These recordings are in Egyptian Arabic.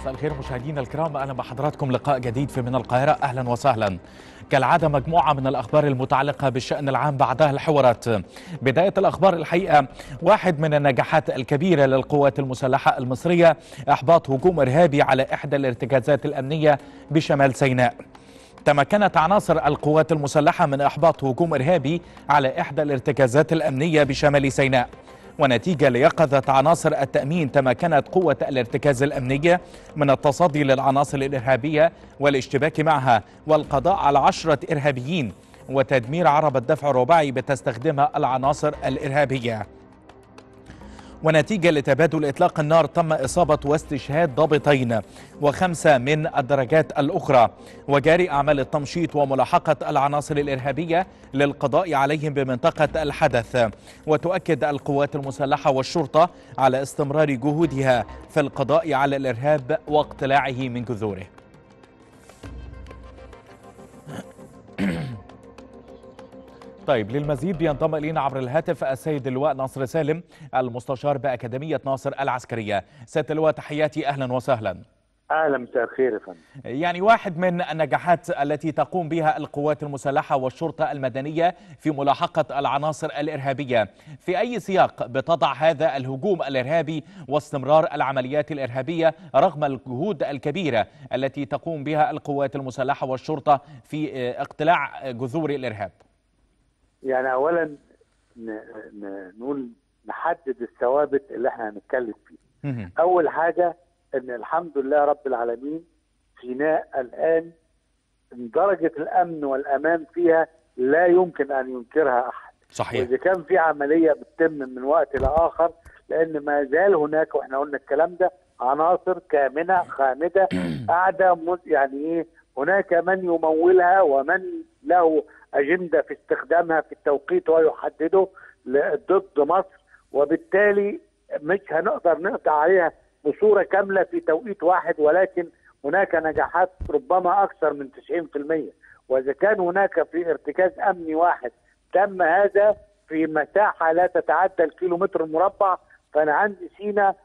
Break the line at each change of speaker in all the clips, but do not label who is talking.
مساء الخير مشاهدينا الكرام اهلا بحضراتكم لقاء جديد في من القاهره اهلا وسهلا كالعاده مجموعه من الاخبار المتعلقه بالشان العام بعدها الحوارات بدايه الاخبار الحقيقه واحد من النجاحات الكبيره للقوات المسلحه المصريه احباط هجوم ارهابي على احدى الارتكازات الامنيه بشمال سيناء تمكنت عناصر القوات المسلحه من احباط هجوم ارهابي على احدى الارتكازات الامنيه بشمال سيناء ونتيجة ليقظة عناصر التأمين تمكنت قوة الارتكاز الأمنية من التصدي للعناصر الإرهابية والاشتباك معها والقضاء على عشرة إرهابيين وتدمير عربة دفع رباعي بتستخدمها العناصر الإرهابية ونتيجة لتبادل إطلاق النار تم إصابة واستشهاد ضابطين وخمسة من الدرجات الأخرى وجاري أعمال التمشيط وملاحقة العناصر الإرهابية للقضاء عليهم بمنطقة الحدث وتؤكد القوات المسلحة والشرطة على استمرار جهودها في القضاء على الإرهاب واقتلاعه من جذوره طيب للمزيد بينضم الينا عبر الهاتف السيد اللواء ناصر سالم المستشار باكاديميه ناصر العسكريه. سياده اللواء تحياتي اهلا وسهلا.
اهلا مساء الخير يا فندم.
يعني واحد من النجاحات التي تقوم بها القوات المسلحه والشرطه المدنيه في ملاحقه العناصر الارهابيه، في اي سياق بتضع هذا الهجوم الارهابي واستمرار العمليات الارهابيه رغم الجهود الكبيره التي تقوم بها القوات المسلحه والشرطه في اقتلاع جذور الارهاب؟
يعني اولا نقول نحدد الثوابت اللي احنا هنتكلم فيها اول حاجه ان الحمد لله رب العالمين سيناء الان درجه الامن والامان فيها لا يمكن ان ينكرها احد
صحيح
واذا كان في عمليه بتتم من وقت لاخر لان ما زال هناك واحنا قلنا الكلام ده عناصر كامنه خامده قاعده يعني ايه هناك من يمولها ومن له اجنده في استخدامها في التوقيت ويحدده ضد مصر وبالتالي مش هنقدر نقطع عليها بصوره كامله في توقيت واحد ولكن هناك نجاحات ربما اكثر من 90% واذا كان هناك في ارتكاز امني واحد تم هذا في مساحه لا تتعدى الكيلومتر المربع فانا عندي سينا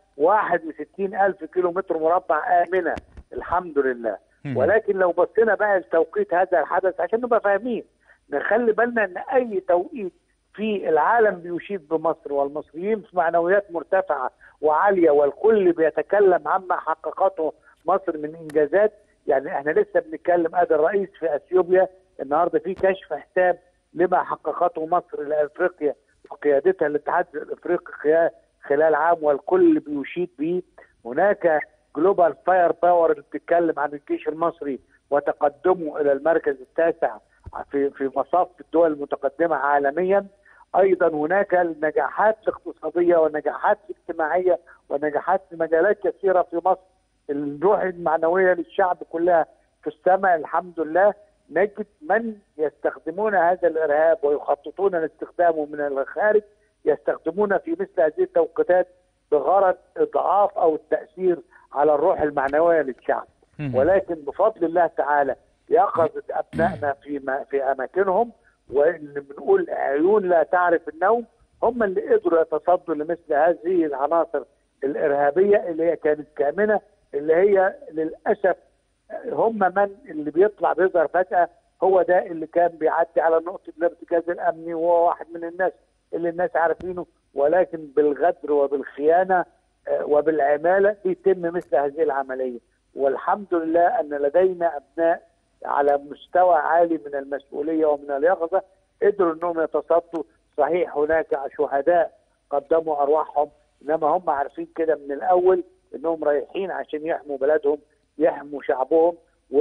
61 ألف كيلو متر مربع آمنة الحمد لله ولكن لو بصينا بقى لتوقيت هذا الحدث عشان نبقى فاهمين نخلي بالنا ان اي توقيت في العالم بيشيد بمصر والمصريين في معنويات مرتفعه وعاليه والكل بيتكلم عما حققته مصر من انجازات يعني احنا لسه بنتكلم ادي الرئيس في اثيوبيا النهارده في كشف حساب لما حققته مصر لافريقيا وقيادتها الاتحاد الافريقي خلال عام والكل بيشيد به هناك جلوبال فاير باور اللي بتتكلم عن الجيش المصري وتقدمه الى المركز التاسع في في مصاف الدول المتقدمه عالميا ايضا هناك النجاحات الاقتصاديه والنجاحات الاجتماعيه والنجاحات في مجالات كثيره في مصر الروح المعنويه للشعب كلها في السماء الحمد لله نجد من يستخدمون هذا الارهاب ويخططون لاستخدامه من الخارج يستخدمون في مثل هذه التوقيتات بغرض اضعاف او التاثير على الروح المعنويه للشعب ولكن بفضل الله تعالى يقظة أبنائنا في في أماكنهم واللي بنقول عيون لا تعرف النوم هم اللي قدروا يتصدوا لمثل هذه العناصر الإرهابية اللي هي كانت كامنة اللي هي للأسف هم من اللي بيطلع بيظهر فجأة هو ده اللي كان بيعدي على نقطة الارتكاز الأمني وهو واحد من الناس اللي الناس عارفينه ولكن بالغدر وبالخيانة وبالعمالة بيتم مثل هذه العملية والحمد لله أن لدينا أبناء على مستوى عالي من المسؤوليه ومن اليقظه قدروا انهم يتصدوا صحيح هناك شهداء قدموا ارواحهم انما هم عارفين كده من الاول انهم رايحين عشان يحموا بلدهم يحموا شعبهم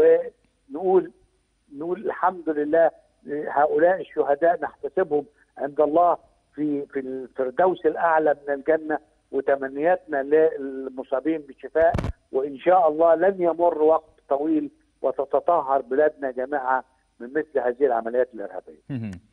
ونقول نقول الحمد لله هؤلاء الشهداء نحتسبهم عند الله في في الفردوس الاعلى من الجنه وتمنياتنا للمصابين بالشفاء وان شاء الله لن يمر وقت طويل وتتطهر بلادنا جميعا من مثل هذه العمليات الارهابيه.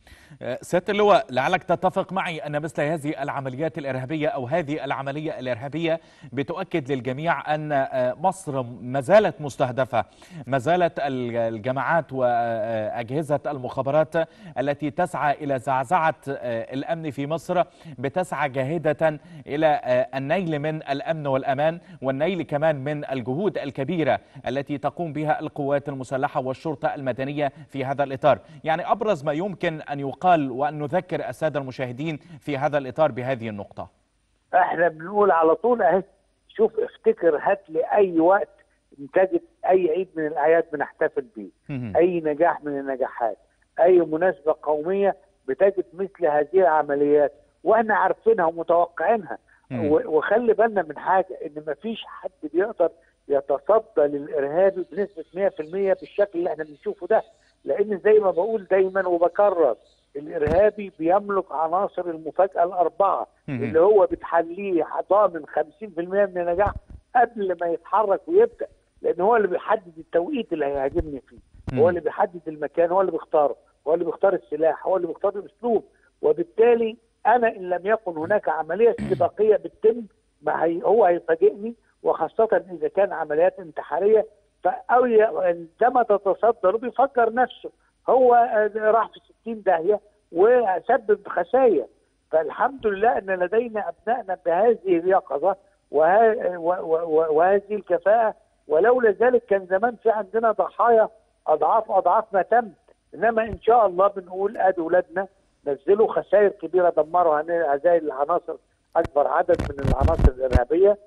سيادة اللواء لعلك تتفق معي أن مثل هذه العمليات الإرهابية أو هذه العملية الإرهابية بتؤكد للجميع أن مصر ما زالت مستهدفة ما زالت الجماعات وأجهزة المخابرات التي تسعى إلى زعزعة الأمن في مصر بتسعى جاهدة إلى النيل من الأمن والأمان والنيل كمان من الجهود الكبيرة التي تقوم بها القوات المسلحة والشرطة المدنية في هذا الإطار يعني أبرز ما يمكن أن يقال وأن نذكر السادة المشاهدين في هذا الإطار بهذه النقطة
احنا بنقول على طول اهي شوف افتكر هات لي اي وقت تجد اي عيد من الاعياد بنحتفل بيه اي نجاح من النجاحات اي مناسبه قوميه بتجد مثل هذه العمليات واحنا عارفينها ومتوقعينها وخلي بالنا من حاجه ان مفيش حد بيقدر يتصدى للارهابي بنسبه 100% بالشكل اللي احنا بنشوفه ده لان زي ما بقول دايما وبكرر الارهابي بيملك عناصر المفاجاه الاربعه اللي هو بتحليه ضامن 50% من النجاح قبل ما يتحرك ويبدا لان هو اللي بيحدد التوقيت اللي هيهاجمني فيه هو اللي بيحدد المكان هو اللي بيختاره هو اللي بيختار السلاح هو اللي بيختار الاسلوب وبالتالي انا ان لم يكن هناك عمليه استباقيه بتتم ما هي هو هيفاجئني وخاصه اذا كان عمليات انتحاريه فأو عندما تتصدر بيفكر نفسه هو راح في 60 داهيه وسبب خسائر فالحمد لله ان لدينا ابنائنا بهذه اليقظه وه... وهذه الكفاءه ولولا ذلك كان زمان في عندنا ضحايا اضعاف اضعاف ما تم انما ان شاء الله بنقول ادي اولادنا نزلوا خسائر كبيره دمروا هذه العناصر اكبر عدد من العناصر الارهابيه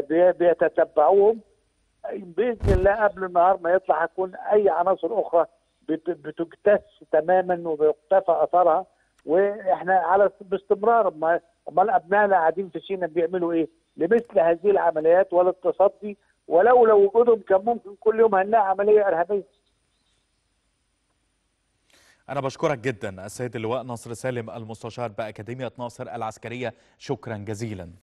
بيتتبعوهم باذن الله قبل النهار ما يطلع هتكون اي عناصر اخرى بتجتث تماما وبيختفى اثرها واحنا على باستمرار امال ابنائنا قاعدين في سينا بيعملوا ايه؟ لمثل هذه العمليات ولا التصدي ولولا وجودهم كان ممكن كل يوم هنلاقي عمليه ارهابيه.
أنا بشكرك جدا السيد اللواء ناصر سالم المستشار بأكاديمية ناصر العسكرية شكرا جزيلا